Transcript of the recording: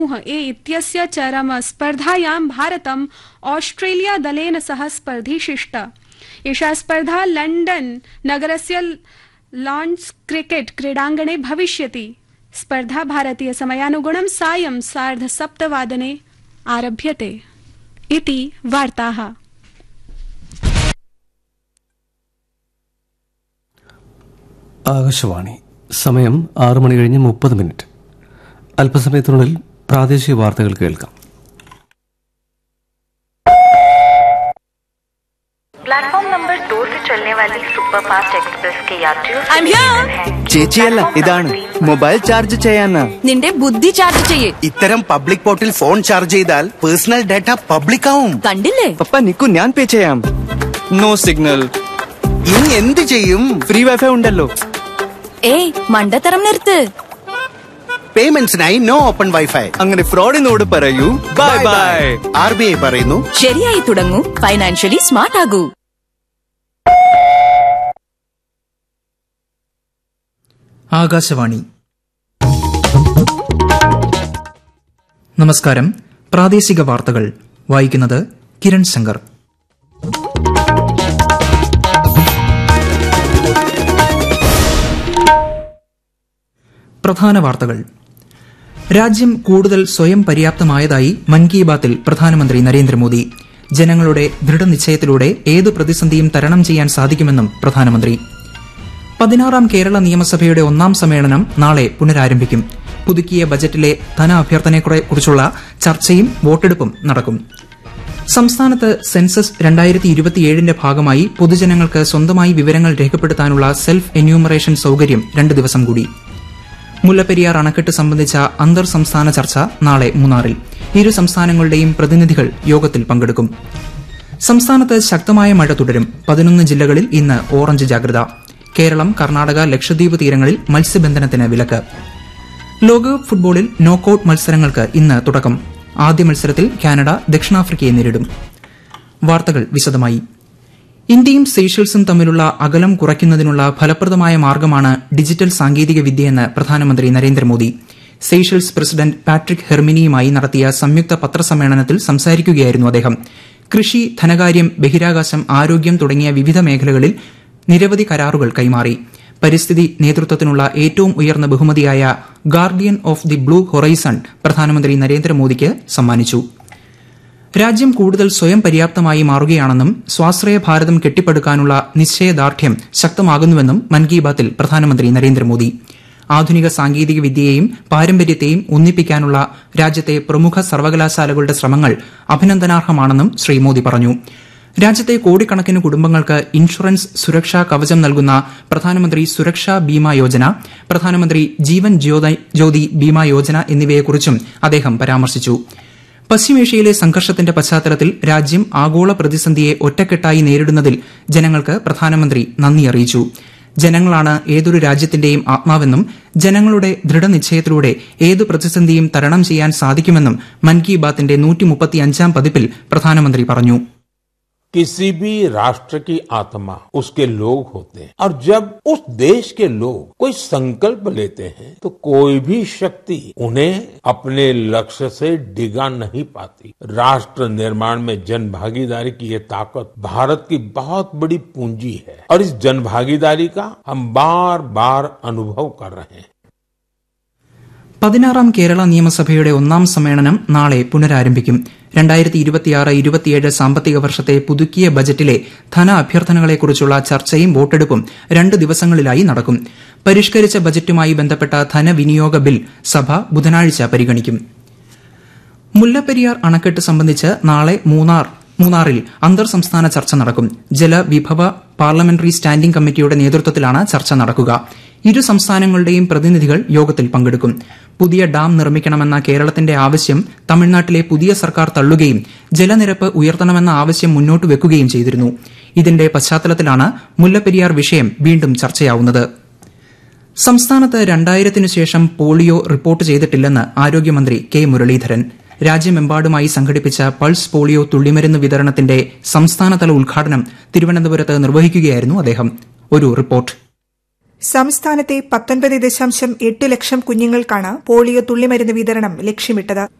ए इत्यस्य चरमस्पर्धायां भारतम् ऑस्ट्रेलिया दलेन सह स्पर्धिशिष्ट एषा स्पर्धा लण्डन नगरस्य लॉन्स क्रिकेट क्रीडाङ्गणे भविष्यति स्पर्धा भारतीय समयानुगुणं सायं सार्धसप्तवादने आरभ्यते इति वार्ताः ആകാശവാണി സമയം ആറ് മണി കഴിഞ്ഞ് മുപ്പത് മിനിറ്റ് അല്പസമയത്തിനുള്ളിൽ പ്രാദേശിക വാർത്തകൾ കേൾക്കാം प्लेटफॉर्म नंबर दो से चलने वाली सुपर फास्ट एक्सप्रेस के यात्रियों से I'm here. निवेदन है कि ചേച്ചിയല്ല ഇതാണ് മൊബൈൽ ചാർജ് ചെയ്യാന് നിന്റെ ബുദ്ധി ചാർജ് ചെയ്യേ ഇത്തരം പബ്ലിക് പോർട്ടിൽ ഫോൺ ചാർജ് ചെയ്താൽ പേഴ്സണൽ ഡാറ്റ പബ്ലിക് ആവും കണ്ടില്ലേ പപ്പ നിക്കു ഞാൻ പേ ചെയ്യാം നോ സിഗ്നൽ ഇനി എന്ത് ചെയ്യും ഫ്രീ വൈഫൈ ഉണ്ടല്ലോ ഏയ് മണ്ടത്തരം നിർത്ത് പേയ്മെന്റ്സിനായി നോ ഓപ്പൺ വൈഫൈ അങ്ങനെ ഫ്രോഡിനോട് പറയൂ bye bye R B I പറയുന്നു ശരിയായി തുടങ്ങൂ ഫൈനാൻഷ്യലി സ്മാർട്ട് ആകൂ ആകാശവാണി നമസ്കാരം പ്രാദേശിക വാർത്തകൾ വായിക്കുന്നത് കിരൺ ശങ്കർ പ്രധാന വാർത്തകൾ രാജ്യം കൂടുതൽ സ്വയം പര്യാപ്തമായതായി മൻ കി ബാത്തിൽ പ്രധാനമന്ത്രി നരേന്ദ്രമോദി ജനങ്ങളുടെ ദൃഢനിശ്ചയത്തിലൂടെ ഏത് പ്രതിസന്ധിയും തരണം ചെയ്യാൻ സാധിക്കുമെന്നും പ്രധാനമന്ത്രി പതിനാറാം കേരള നിയമസഭയുടെ ഒന്നാം സമ്മേളനം നാളെ പുനരാരംഭിക്കും പുതുക്കിയ ബജറ്റിലെ ധനാഭ്യർത്ഥനയെക്കുറിച്ചുള്ള ചർച്ചയും വോട്ടെടുപ്പും നടക്കും സംസ്ഥാനത്ത് സെൻസസ് രണ്ടായിരത്തി ഇരുപത്തിയേഴിന്റെ ഭാഗമായി പൊതുജനങ്ങൾക്ക് സ്വന്തമായി വിവരങ്ങൾ രേഖപ്പെടുത്താനുള്ള സെൽഫ് എന്യൂമറേഷൻ സൌകര്യം രണ്ട് ദിവസം കൂടി മുല്ലപ്പെരിയാർ അണക്കെട്ട് സംബന്ധിച്ച അന്തർ സംസ്ഥാന ചർച്ച നാളെ മൂന്നാറിൽ ഇരു സംസ്ഥാനങ്ങളുടെയും പ്രതിനിധികൾ യോഗത്തിൽ പങ്കെടുക്കും സംസ്ഥാനത്ത് ശക്തമായ മഴ തുടരും പതിനൊന്ന് ജില്ലകളിൽ ഇന്ന് ഓറഞ്ച് ജാഗ്രത കേരളം കർണാടക ലക്ഷദ്വീപ് തീരങ്ങളിൽ മത്സ്യബന്ധനത്തിന് വിലക്ക് ലോകകപ്പ് ഫുട്ബോളിൽ നോക്കൌട്ട് മത്സരങ്ങൾക്ക് ഇന്ന് തുടക്കം ആദ്യ മത്സരത്തിൽ കാനഡ ദക്ഷിണാഫ്രിക്കയെ നേരിടും വാർത്തകൾ വിശദമായി ഇന്ത്യയും സീഷൽസും തമ്മിലുള്ള അകലം കുറയ്ക്കുന്നതിനുള്ള ഫലപ്രദമായ മാർഗമാണ് ഡിജിറ്റൽ സാങ്കേതിക വിദ്യയെന്ന് പ്രധാനമന്ത്രി നരേന്ദ്രമോദി സീഷൽസ് പ്രസിഡന്റ് പാട്രിക് ഹെർമിനിയുമായി നടത്തിയ സംയുക്ത പത്രസമ്മേളനത്തിൽ സംസാരിക്കുകയായിരുന്നു അദ്ദേഹം കൃഷി ധനകാര്യം ബഹിരാകാശം ആരോഗ്യം തുടങ്ങിയ വിവിധ മേഖലകളിൽ നിരവധി കരാറുകൾ കൈമാറി പരിസ്ഥിതി നേതൃത്വത്തിനുള്ള ഏറ്റവും ഉയർന്ന ബഹുമതിയായ Guardian of the Blue Horizon പ്രധാനമന്ത്രി നരേന്ദ്രമോദിക്ക് സമ്മാനിച്ചു രാജ്യം കൂടുതൽ സ്വയം പര്യാപ്തമായി മാറുകയാണെന്നും സ്വാശ്രയ ഭാരതം കെട്ടിപ്പടുക്കാനുള്ള നിശ്ചയദാർഢ്യം ശക്തമാകുന്നുവെന്നും മൻ കി ബാത്തിൽ പ്രധാനമന്ത്രി നരേന്ദ്രമോദി ആധുനിക സാങ്കേതിക വിദ്യയെയും പാരമ്പര്യത്തെയും ഒന്നിപ്പിക്കാനുള്ള രാജ്യത്തെ പ്രമുഖ സർവകലാശാലകളുടെ ശ്രമങ്ങൾ അഭിനന്ദനാർഹമാണെന്നും ശ്രീ മോദി പറഞ്ഞു രാജ്യത്തെ കോടിക്കണക്കിന് കുടുംബങ്ങൾക്ക് ഇൻഷുറൻസ് സുരക്ഷാ കവചം നൽകുന്ന പ്രധാനമന്ത്രി സുരക്ഷാ ബീമ യോജന പ്രധാനമന്ത്രി ജീവൻ ജ്യോതി ബീമ യോജന എന്നിവയെക്കുറിച്ചും അദ്ദേഹം പരാമർശിച്ചു പശ്ചിമേഷ്യയിലെ സംഘർഷത്തിന്റെ പശ്ചാത്തലത്തിൽ രാജ്യം ആഗോള പ്രതിസന്ധിയെ ഒറ്റക്കെട്ടായി നേരിടുന്നതിൽ ജനങ്ങൾക്ക് പ്രധാനമന്ത്രി നന്ദി അറിയിച്ചു ജനങ്ങളാണ് ഏതൊരു രാജ്യത്തിന്റെയും ആത്മാവെന്നും ജനങ്ങളുടെ ദൃഢനിശ്ചയത്തിലൂടെ ഏത് പ്രതിസന്ധിയും തരണം ചെയ്യാൻ സാധിക്കുമെന്നും മൻ കി ബാത്തിന്റെ നൂറ്റിമുപ്പത്തിയഞ്ചാം പതിപ്പിൽ പ്രധാനമന്ത്രി പറഞ്ഞു किसी भी राष्ट्र की आत्मा उसके लोग होते हैं और जब उस देश के लोग कोई संकल्प लेते हैं तो कोई भी शक्ति उन्हें अपने लक्ष्य से डिगा नहीं पाती राष्ट्र निर्माण में जन भागीदारी की ये ताकत भारत की बहुत बड़ी पूंजी है और इस जन भागीदारी का हम बार बार अनुभव कर रहे हैं പതിനാറാം കേരള നിയമസഭയുടെ ഒന്നാം സമ്മേളനം നാളെ പുനരാരംഭിക്കും രണ്ടായിരത്തി ഇരുപത്തിയാറ് ഇരുപത്തിയേഴ് സാമ്പത്തിക വർഷത്തെ പുതുക്കിയ ബജറ്റിലെ ധന അഭ്യർത്ഥനകളെക്കുറിച്ചുള്ള ചർച്ചയും വോട്ടെടുപ്പും രണ്ട് ദിവസങ്ങളിലായി നടക്കും പരിഷ്കരിച്ച ബജറ്റുമായി ബന്ധപ്പെട്ട ധനവിനിയോഗ ബിൽ സഭ ബുധനാഴ്ച പരിഗണിക്കും മുല്ലപ്പെരിയാർ അണക്കെട്ട് സംബന്ധിച്ച് നാളെ മൂന്നാർ മൂന്നാറിൽ അന്തർ സംസ്ഥാന ചർച്ച നടക്കും ജലവിഭവ പാർലമെന്ററി സ്റ്റാൻഡിംഗ് കമ്മിറ്റിയുടെ നേതൃത്വത്തിലാണ് ചർച്ച നടക്കുക ഇരു സംസ്ഥാനങ്ങളുടെയും പ്രതിനിധികൾ യോഗത്തിൽ പങ്കെടുക്കും പുതിയ ഡാം നിർമ്മിക്കണമെന്ന കേരളത്തിന്റെ ആവശ്യം തമിഴ്നാട്ടിലെ പുതിയ സർക്കാർ തള്ളുകയും ജലനിരപ്പ് ഉയർത്തണമെന്ന ആവശ്യം മുന്നോട്ട് വെക്കുകയും ചെയ്തിരുന്നു ഇതിന്റെ പശ്ചാത്തലത്തിലാണ് മുല്ലപ്പെരിയാർ വിഷയം വീണ്ടും ചർച്ചയാവുന്നത് സംസ്ഥാനത്ത് രണ്ടായിരത്തിനു ശേഷം പോളിയോ റിപ്പോർട്ട് ചെയ്തിട്ടില്ലെന്ന് ആരോഗ്യമന്ത്രി കെ മുരളീധരൻ രാജ്യമെമ്പാടുമായി സംഘടിപ്പിച്ച പൾസ് പോളിയോ തുള്ളിമരുന്ന് വിതരണത്തിന്റെ സംസ്ഥാനതല ഉദ്ഘാടനം തിരുവനന്തപുരത്ത് നിർവഹിക്കുകയായിരുന്നു അദ്ദേഹം ഒരു റിപ്പോർട്ട് സംസ്ഥാനത്തെ പത്തൊൻപത് ദശാംശം എട്ട് ലക്ഷം കുഞ്ഞുങ്ങൾക്കാണ് പോളിയോ തുള്ളിമരുന്ന് വിതരണം ലക്ഷ്യമിട്ടത്